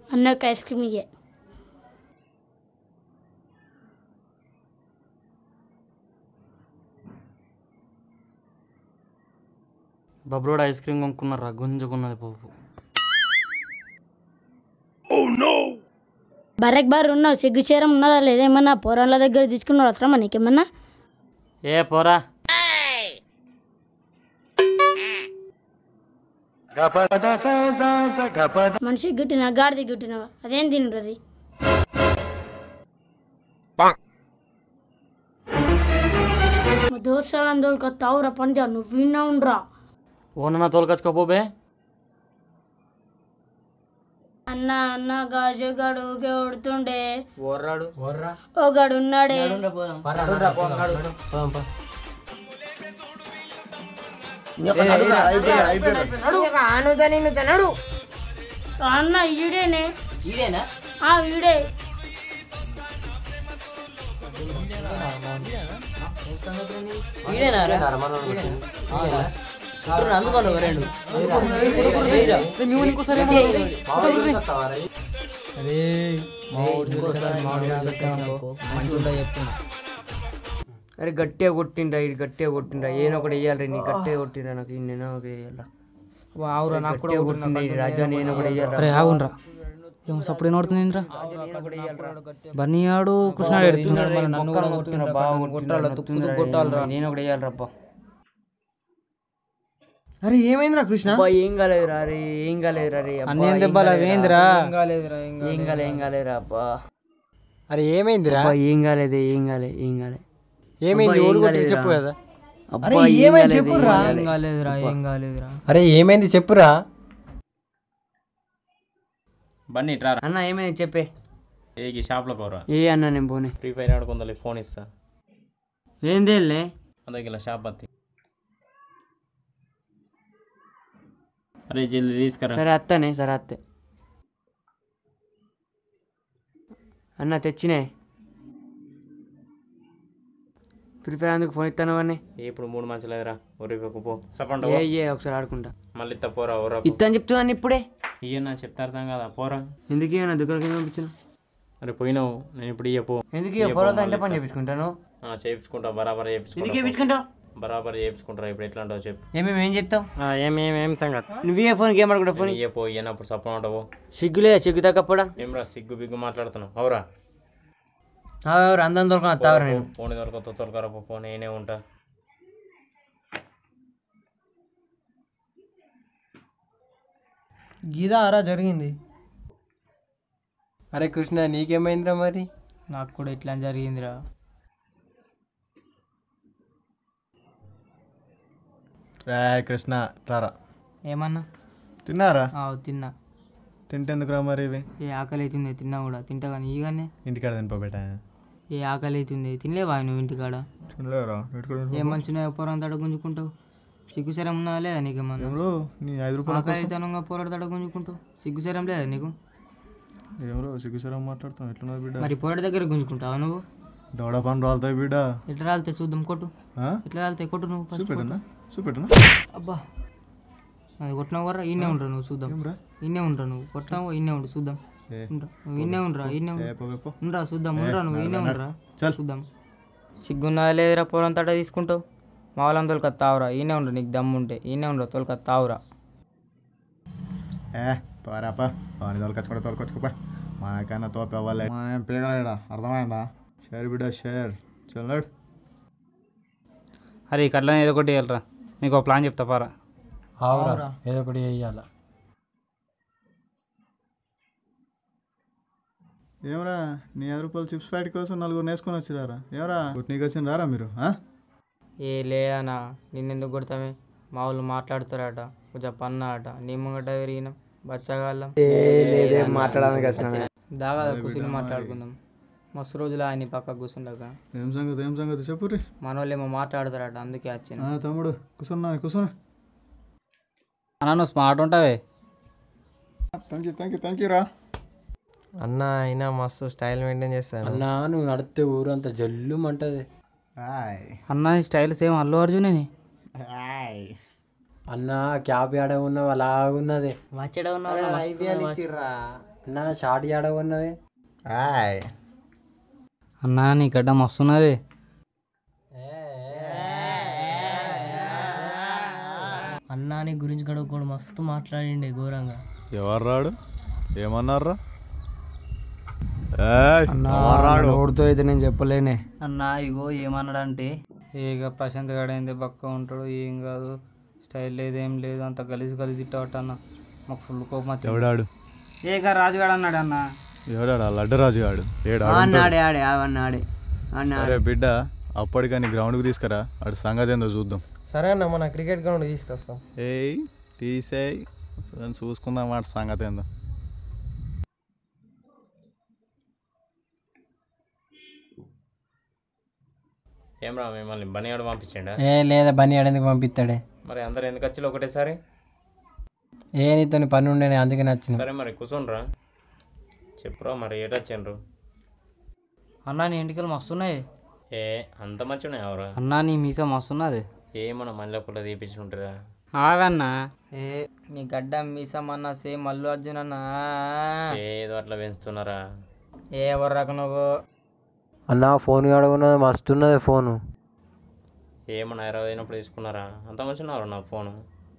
అన్న ఒక ice cream ఇయ్యే బబ్లోడ్ ఐస్ క్రీమ్ కొనుక్కున్నారా గుంజుకున్నది పోపు బర్రెక్ బార్ ఉన్నావు సిగ్గు చీరం ఉన్నదా లేదేమన్నా పోరాళ్ళ దగ్గర తీసుకున్నాడు అవసరమా నీకేమన్నా ఏ పోరా మనిషి గుట్టిన గాడిది గుట్టినవా అదేం తినరు మా దోస్తులను తోలుకొత్తావురా పంది నువ్వు విన్నా ఉండరా ఓనన్నా తోలుకొచ్చుకోపోబే అన్న అన్న గాజు గడు కొడుతుండే ఓర్రాడు ఓర్రా ఓ గడు ఉన్నాడే అన్న ఈడేనే ఇదేనా ఆ వీడే ఇదేనా అందుకోను రెండు ఇంకోసారి అరే గట్టిగా కొట్టిండ్రా ఇది గట్టిగా కొట్టిండ్రా ఏదో ఒకటి వేయాలి నీ గట్టిగా కొట్టిండ్రా నాకు ఈ నేను ఒకటి వేయాలా ఆవురా నాకు కూడా గట్టిగా కొట్టిండ్రా ఈ రాజా నేను ఒకటి వేయాలి అరే ఆగుండ్రా ఏం సప్పుడు ఏమవుతుంది ఇంద్రా బన్నీ ఆడు కృష్ణ ఎడుతున్నాడు మళ్ళీ నన్ను కూడా కొట్టిండ్రా బాగా కొట్టాలి తుక్కు కొట్టాలిరా నేను ఒకటి వేయాలి రబ్బా అరే ఏమైందిరా కృష్ణ అబ్బా ఏం కాలేదురా అరే ఏం కాలేదురా రే అబ్బా, అన్నేం ఏం దెబ్బలు కాలేదురా. అవేందిరా ఏం కాలే ఏం కాలేదురా అబ్బా అరే ఏమైందిరా అబ్బా ఏం కాలేదు ఏం కాలే ఏం కాలే ఏమైంది అబ్బా, ఊరు ఏం కొట్టి కాలేదురా. చెప్పు కదా అబ్బా, అరే, ఏం ఏమైంది కాలేదు, చెప్పురా. ఏం ఏం కాలే. కాలేదురా ఏం కాలేదురా అరే ఏమైంది చెప్పురా బన్నీ ఇట్రారా అన్న ఏమైంది చెప్పే ఏ ఈ షాప్లో కోరా ఏ అన్న నేను పోనీ ఫ్రీ ఫైర్ ఆడుకుందా ఫోన్ ఇస్తా ఏం తేలే అందుకే ఇలా షాప్ బత్తి అరే జల్దీ తీసుకురా సరే అత్తనే సరే అత్తే అన్న తెచ్చినే ప్రిపేర్ అందుకు ఫోన్ ఇస్తాను అవన్నీ ఏ ఇప్పుడు మూడు మంచులు ఎదురా ఒరిపోకు పో చెప్పండి ఏ ఏ ఒకసారి ఆడుకుంటా మళ్ళీ ఇత్త పోరా ఒర్రా ఇత్తని చెప్తున్నాను ఇప్పుడే ఇయ్యన్నా చెప్తా అర్థం కదా పోరా ఎందుకు ఇవ్వనా దుకాణం కింద పంపించిన అరే పోయినావు నేను ఇప్పుడు ఇయ్య పో ఎందుకు ఇవ్వ పొలంతో ఎంత పని చేపించుకుంటాను ఆ, చేయించుకుంటా బరాబర్ ఎందుకు చేయించుకుంటా చేపించుకుంటావు బరాబర్ చేయించుకుంటారా ఇప్పుడు ఎట్లా అంటావు చెప్పు ఏమేమి ఏం చెప్తావు ఏం ఏం ఏం సంగతి నువ్వు ఏ ఫోన్ గేమ్ ఆడుకుంటా ఫోన్ ఇయ్య పో ఇయ్యనప్పుడు సప్పన ఉంటావు సిగ్గులే సిగ్గు తగ్గప్పడా ఏమ్రా సిగ్గు బిగ్గు మాట్లాడుతున్నావు అవురా అందరం దొరకను అత్తావరా నేను ఫోన్ దొరకతో తొలకరా ఫోన్ నేనే ఉంటా గీదా అరా జరిగింది అరే కృష్ణ నీకేమైందిరా మరి నాకు కూడా ఇట్లా జరిగిందిరా రా కృష్ణ రారా ఏమన్నా తిన్నారా ఆ, తిన్నా తింటేందుకురా మరి ఇవి ఏ ఆకలి అవుతుంది తిన్నా కూడా తింటా కానీ ఈగానే ఇంటికాడ తినిపోబెట్ట ఏ ఆకలి అవుతుంది తినలేవా నువ్వు ఇంటికాడ తినలేరా ఏ మంచిగా పొరం తడ గుంజుకుంటావు సిగ్గుసరం ఉన్నదా లేదా నీకేమన్నా ఏమో నీ ఐదు రూపాయల ఆకలి తనంగా పోరాడు తడ గుంజుకుంటావు సిగ్గుసరం లేదా నీకు ఏమో సిగ్గుసరం మాట్లాడుతాం ఎట్లున్నది బిడ్డ మరి పోరాడు దగ్గర గుంజుకుంటావా నువ్వు దవడ పని రాలుతాయి బిడ్డ ఎట్లా రాలితే చూద్దాం కొట్టు ఆ? ఎట్లా రాలితే కొట్టు నువ్వు first చూపెట్టనా చూపెట్టనా కొట్టు. అబ్బా అది కొట్టినావు కదా ఇన్నే ఉంటావు నువ్వు చూద్దాం ఏమ్రా? ఇన్నే ఉంటావు నువ్వు కొట్టినావు ఇన్నే ఉండు చూద్దాం ఏ. ఉండరా నువ్వు ఇన్నే ఉండరా ఇన్నే ఏ పో, పో. ఉండరా చూద్దాం ఉండరా నువ్వు ఇన్నే ఉండరా చల్. చూద్దాం సిగ్గున్నదా లేదురా పొలం తట తీసుకుంటావు మా వాళ్ళని తోలుక తావురా ఈయనే ఉండు నీకు దమ్ము ఉంటే ఈయనే ఉండు తోలుక తావురా ఏ పారాపా వాని తోలుకొచ్చుకోడా తోలుకొచ్చుకోపా మనకన్నా తోపు అవ్వాలి మన ఏం పీగలేడా అర్థమైందా షేర్ బిడ్డ షేర్ చల్లడు అరే ఈ కట్లని ఏదో ఒకటి వెళ్ళరా నీకు ఒక ప్లాన్ చెప్తా పారా ఆవురా ఏదో ఒకటి చెయ్యాల ఏమరా నీ ఐదు రూపాయలు చిప్స్ ప్యాకెట్ కోసం నలుగురు నేసుకొని వచ్చిరారా ఏమరా నీకు వచ్చిన రారా మీరు ఆ? ఏ లేదనా నిన్నెందుకు కొడతామే మా వాళ్ళు మాట్లాడుతారట కొంచెం పన్న అట నీ ముంగట విరిగినాం బచ్చగాళ్ళం మాట్లాడడానికి వచ్చిన దాగా కూర్చుని మాట్లాడుకుందాం మస్తు రోజులు ఆయన పక్క కూర్చుండక ఏం సంగతి ఏం సంగతి చెప్పు రీ మన వాళ్ళు ఏమో మాట్లాడతారట అందుకే వచ్చిన ఆ, తమ్ముడు కూర్చున్నా కూర్చొని అన్న నువ్వు స్మార్ట్ ఉంటావే thank you thank you thank you రా అన్న అయినా మస్తు స్టైల్ మెయింటైన్ చేస్తాను అన్న నువ్వు నడితే ఊరంతా జల్లుమంటది హాయ్ అన్న ఈ స్టైల్ సేమ్ అల్లు అర్జునేని హాయ్ అన్న క్యాబ్ ఆడ ఉన్నావు అలాగున్నది వచ్చేట ఐపీఎల్ ఇచ్చిర్రా అన్న షార్ట్ ఆడవన్నది ఆయ్ అన్నా నీ గడ్డ మస్తున్నది అన్నా నీ గురించి కూడా ఒకడు మస్తు మాట్లాడిండే ఘోరంగా ఎవరు రాడు ఏమన్నారా ఏయ్, ఎవరు రాడు ఓడితో అయితే నేను చెప్పలేనే అన్నా ఇగో ఏమన్నాడంటే ఇక ప్రశాంత్ గడైంది బక్క ఉంటాడు ఏం కాదు స్టైల్ లేదు ఏం లేదు అంత గలీజ్ గలీజ్ ఇట్టవట అన్న మాకు ఫుల్ కోపం వచ్చింది ఎవడాడు ఏక రాజుగాడు అన్నాడు అన్న ఎవడాడు ఆ లడ్డరాజు గాడు ఏడు అన్నాడే ఆడే అవన్నీ ఆడే అన్న అరే బిడ్డ అప్పటికని గ్రౌండ్కి తీసుకురా అటు సంగతి ఏందో చూద్దాం సరే అన్న మన క్రికెట్ గ్రౌండ్ తీసుకొస్తాం ఏయ్ తీసేయ్ దాన్ని చూసుకుందాం మాట సంగతి ఏందో ఏం రా మిమ్మల్ని బనియాడు పంపించిండా ఏ లేదా బన్నీ ఆడేందుకు పంపిస్తాడే మరి అందరు ఎందుకు వచ్చిలో ఒకటేసారి ఏ నీతో పని ఉండే అందుకే నచ్చింది సరే మరి కూర్చోండ్రా చెప్పురా మరి ఏటొచ్చిండ్రు అన్నా నీ ఇంటికి మస్తున్నాయి ఏ అంత మంచిగా ఎవరా అన్నా నీ మీసా మస్తున్నది ఏమన్నా మళ్ళీ పుల్ల తీపించుకుంటారా ఆగన్నా ఏ నీ గడ్డ మీసమన్నా సేమ్ అల్లు అర్జున్ అన్న ఏదో అట్లా పెంచుతున్నారా ఏ ఎవరు రక నువ్వు అన్న ఫోన్ ఆడవున్నది మస్తు ఉన్నది ఫోను ఏమన్నా ఇరవై అయినప్పుడు తీసుకున్నారా అంత మంచిగా నా ఫోను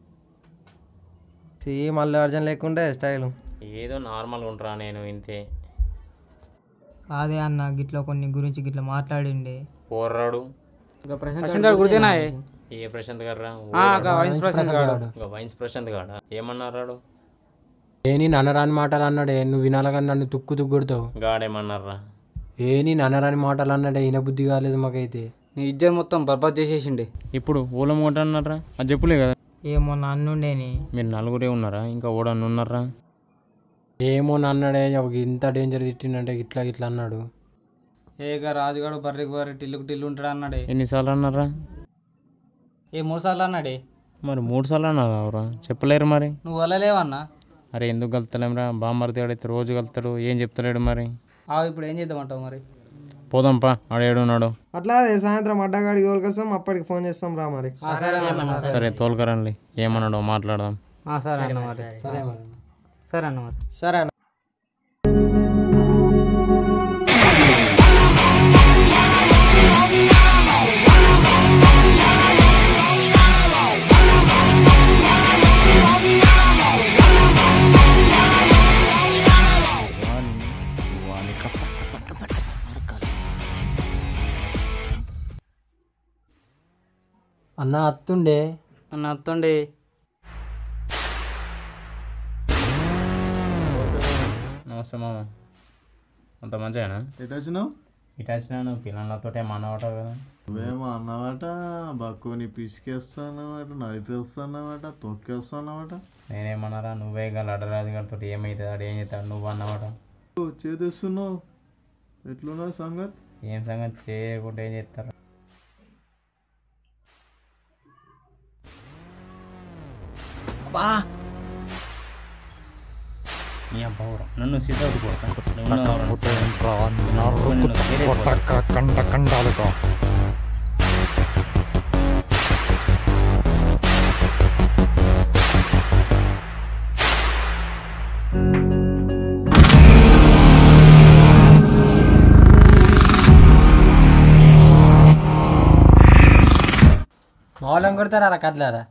సేమ్ అల్లు అర్జున్ లేకుంటే స్టైల్ ఏదో నార్మల్గా ఉంటారా నేను ఇంతే అదే అన్న గిట్ల కొన్ని గురించి గిట్ల మాట్లాడిండే పోర్రాడు ప్రశాంత్ గారు గుర్తేనా ఏ ప్రశాంత్ గారా వైన్స్ ప్రశాంత్ గారు వైన్స్ ప్రశాంత్ గాడా ఏమన్నారాడు ఏ నీ నన్నరాని మాటలు అన్నాడే నువ్వు వినాలగా నన్ను తుక్కు తుక్కుడుతావు గాడేమన్నారా ఏ నీ నన్నరాని మాటలు అన్నాడే ఈయన బుద్ధి కాలేదు మాకైతే నీ ఇజ్జత్ మొత్తం బర్బాద్ చేసేసిండే ఇప్పుడు ఓలం అన్నారా అది చెప్పులే కదా ఏమో నన్నుండేని మీరు నలుగురే ఉన్నారా ఇంకా ఓడని ఉన్నారా ఏమో నన్నాడే ఒక ఇంత డేంజర్ తిట్టిండంటే ఇట్లా ఇట్లా అన్నాడు ఏక రాజుగాడు బర్రెకి బర్రె టిల్లుకు టిల్లు ఉంటాడు అన్నాడే ఎన్నిసార్లు అన్నారా ఏ మూడు సార్లు అన్నాడే మరి మూడు సార్లు అన్నారా ఎవరా చెప్పలేరు మరి నువ్వు వల్లలేవన్నా అరే ఎందుకు కలుతలేంరా బామ్మర్ది ఆడైతే రోజు కలుతాడు ఏం చెప్తలేడు మరి ఆ ఇప్పుడు ఏం చేద్దామంటావు మరి పోదాంపా ఆడేడు ఉన్నాడు అట్లా సాయంత్రం అడ్డగాడికి తోలుకొస్తాం అప్పటికి ఫోన్ చేస్తాం రా మరి సరే తోలుకరండి ఏమన్నాడో మాట్లాడదాం ఆ, సరే అన్న మరి సరే మరి సరే అన్న మరి సరే అన్న అన్న అత్తుండే అన్న అత్తండి నమస్తే మామ అంత మంచిగానా ఎటు వచ్చినావు ఇటు వచ్చినాను పిల్లలతో మనవట కదా నువ్వేమో అన్నమాట బక్కుని పిసికేస్తానమాట నలిపేస్తానమాట తొక్కేస్తానమాట నేనేమన్నారా నువ్వే గల అడరాజు గారితో ఏమవుతుంది ఆడు ఏం చేస్తాడు నువ్వు అన్నమాట చేదేస్తున్నావు ఎట్లున్నా సంగత్ ఏం సంగతి చేయకుండా ఏం చేస్తారు నీ అబ్బా నన్ను సీత కండ కండాలుగా మామూలు కొడతారా కట్లేరా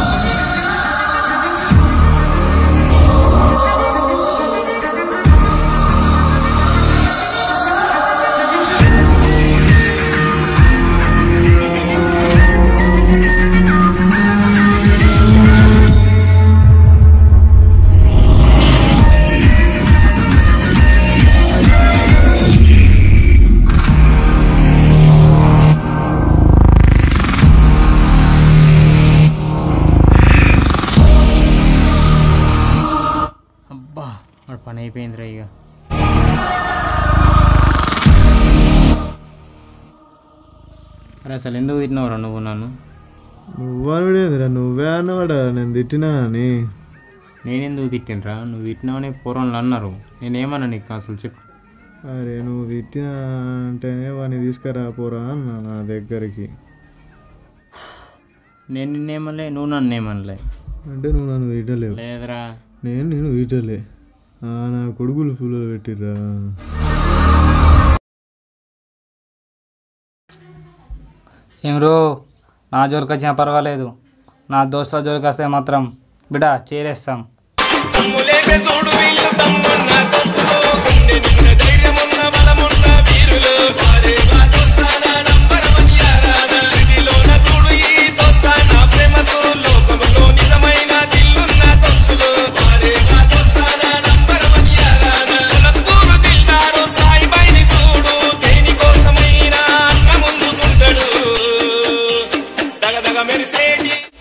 ఏ అరే అసలు ఎందుకు తిట్టినవరా నువ్వు నన్ను నువ్వు అనుడేందిరా నువ్వే అన్నవాడా నేను తిట్టినా అని నేనెందుకు తిట్టినరా నువ్వు తిట్టినావని పూర్వంలో అన్నారు నేనేమన్నా నీకు అసలు చెప్పు అరే నువ్వు తిట్టినా అంటేనే వాడిని తీసుకురా పోరా అన్న నా దగ్గరికి నేను నిన్నేమనలే నువ్వు నన్ను ఏమనలే అంటే నువ్వు నన్ను తిట్టలేవు లేదురా నేను నేను తిట్టలే ఆ, నా కొడుకులు ఫుల్ పెట్టిర్రా ఏం రో నా జోలికి వచ్చినా పర్వాలేదు నా దోస్తుల జోలికి వస్తే మాత్రం బిడా చేరేస్తాం దగ దగ మెరిసేటి